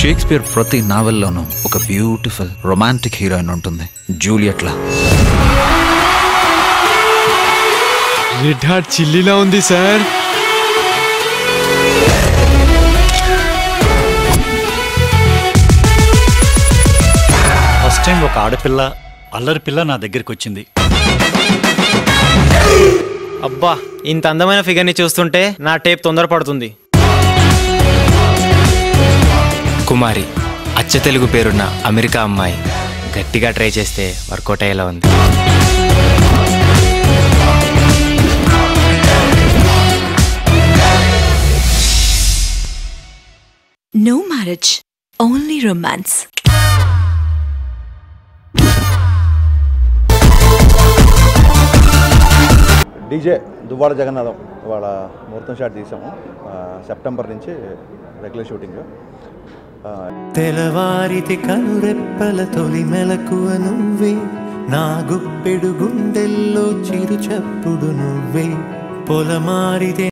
Shakespeare ప్రతి నావెల్లోనూ ఒక beautiful romantic heroine ఉంటుంది జూలియట్లా రెడ్ హార్ట్ చిల్లీలా ఉంది సార్ ఫస్ట్ టైం ఒక ఆడపిల్ల అల్లరి పిల్ల నా దగ్గరికి వచ్చింది అబ్బా ఇంత అందమైన ఫిగర్ని చూస్తుంటే నా టేప్ తొందరపడుతుంది కుమారి అచ్చ తెలుగు పేరున్న అమెరికా అమ్మాయి గట్టిగా ట్రై చేస్తే వర్కౌట్ అయ్యేలా ఉంది No marriage, only romance. DJ Duvvada Jagannadham వాళ్ళ ముహూర్తం షాట్ తీసాము ఆ, సెప్టెంబర్ నుంచి రెగ్యులర్ షూటింగ్ ఆ, తెలవారితి కనురెప్పల తొలి మెలకువ నువ్వే నా గుప్పెడు గుండెల్లో చిరు చప్పుడు నువ్వే పొలమారితే